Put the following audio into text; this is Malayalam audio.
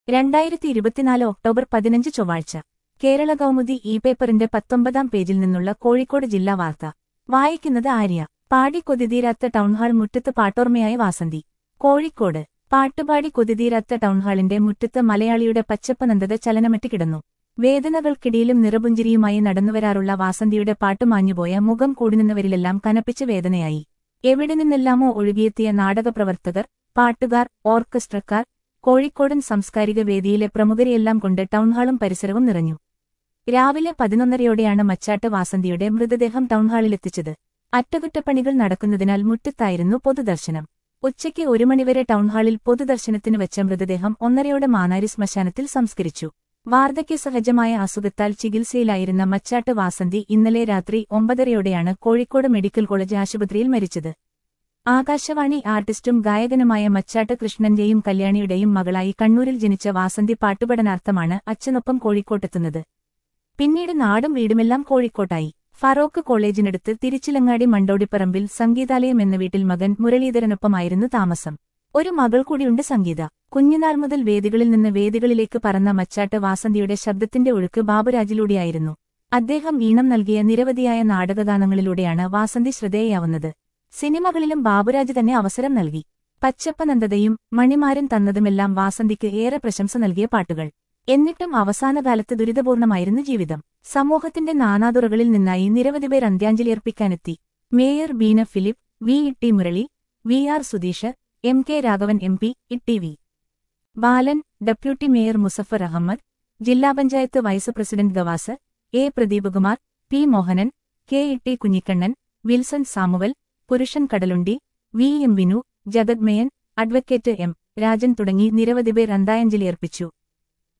രണ്ടായിരത്തി ഇരുപത്തിനാല് ഒക്ടോബർ പതിനഞ്ച് ചൊവ്വാഴ്ച കേരള കൗമുദി ഇ പേപ്പറിന്റെ പത്തൊമ്പതാം പേജിൽ നിന്നുള്ള കോഴിക്കോട് ജില്ലാ വാർത്ത വായിക്കുന്നത് ആര്യ പാടി കൊതിതീരാത്ത ടൗൺഹാൾ മുറ്റത്ത് പാട്ടോർമയായ വാസന്തി കോഴിക്കോട് പാട്ടുപാടി കൊതിതീരാത്ത ടൗൺഹാളിന്റെ മുറ്റത്ത് മലയാളിയുടെ പച്ചപ്പനന്തത ചലനമറ്റ് കിടന്നു വേദനകൾക്കിടയിലും നിറപുഞ്ചിരിയുമായി നടന്നുവരാറുള്ള വാസന്തിയുടെ പാട്ടുമാഞ്ഞുപോയ മുഖം കൂടുനിന്നവരിലെല്ലാം കനപ്പിച്ച വേദനയായി എവിടെ നിന്നെല്ലാമോ ഒഴുകിയെത്തിയ നാടകപ്രവർത്തകർ പാട്ടുകാർ ഓർക്കസ്ട്രക്കാർ കോഴിക്കോടൻ സാംസ്കാരിക വേദിയിലെ പ്രമുഖരെയെല്ലാം കൊണ്ട് ടൗൺഹാളും പരിസരവും നിറഞ്ഞു രാവിലെ പതിനൊന്നരയോടെയാണ് മച്ചാട്ട് വാസന്തിയുടെ മൃതദേഹം ടൗൺഹാളിലെത്തിച്ചത് അറ്റകുറ്റപ്പണികൾ നടക്കുന്നതിനാൽ മുറ്റത്തായിരുന്നു പൊതുദർശനം ഉച്ചയ്ക്ക് ഒരു മണിവരെ ടൗൺഹാളിൽ പൊതുദർശനത്തിന് വെച്ച മൃതദേഹം ഒന്നരയോടെ മാനാരി ശ്മശാനത്തിൽ സംസ്കരിച്ചു വാർദ്ധക്യസഹജമായ അസുഖത്താൽ ചികിത്സയിലായിരുന്ന മച്ചാട്ട് വാസന്തി ഇന്നലെ രാത്രി ഒമ്പതരയോടെയാണ് കോഴിക്കോട് മെഡിക്കൽ കോളേജ് ആശുപത്രിയിൽ മരിച്ചത് ആകാശവാണി ആർട്ടിസ്റ്റും ഗായകനുമായ മച്ചാട്ട് കൃഷ്ണന്റെയും കല്യാണിയുടെയും മകളായി കണ്ണൂരിൽ ജനിച്ച വാസന്തി പാട്ടുപഠനാർത്ഥമാണ് അച്ഛനൊപ്പം കോഴിക്കോട്ടെത്തുന്നത് പിന്നീട് നാടും വീടുമെല്ലാം കോഴിക്കോട്ടായി ഫറോക്ക് കോളേജിനടുത്ത് തിരുച്ചിലങ്ങാടി മണ്ടോടിപ്പറമ്പിൽ സംഗീതാലയം എന്ന വീട്ടിൽ മകൻ മുരളീധരനൊപ്പമായിരുന്നു താമസം ഒരു മകൾ കൂടിയുണ്ട് സംഗീത കുഞ്ഞുനാൾ മുതൽ വേദികളിൽ നിന്ന് വേദികളിലേക്ക് പറന്ന മച്ചാട്ട് വാസന്തിയുടെ ശബ്ദത്തിന്റെ ഒഴുക്ക് ബാബുരാജിലൂടെയായിരുന്നു അദ്ദേഹം ഈണം നൽകിയ നിരവധിയായ നാടകഗാനങ്ങളിലൂടെയാണ് വാസന്തി ശ്രദ്ധേയാവുന്നത് സിനിമകളിലും ബാബുരാജ് തന്നെ അവസരം നൽകി പച്ചപ്പനന്ദതയും മണിമാരൻ തന്നതുമെല്ലാം വാസന്തിക്ക് ഏറെ പ്രശംസ നൽകിയ പാട്ടുകൾ എന്നിട്ടും അവസാനകാലത്ത് ദുരിതപൂർണമായിരുന്നു ജീവിതം സമൂഹത്തിന്റെ നാനാതുറകളിൽ നിന്നായി നിരവധി പേർ അന്ത്യാഞ്ജലിയർപ്പിക്കാനെത്തി mayor Beena Philip V Itty Murali V R Sudheesh M K Raghavan M P Itty V Balan deputy mayor Musafar Ahammed ജില്ലാ panchayat vice president Gavas A Pradeepkumar P Mohanan K Itty Kunhikannan Wilson Samuel Purushan Kadalundi V M Vinu Jagadmayan advocate M Rajan തുടങ്ങി നിരവധി പേർ അന്താഞ്ജലിയർപ്പിച്ചു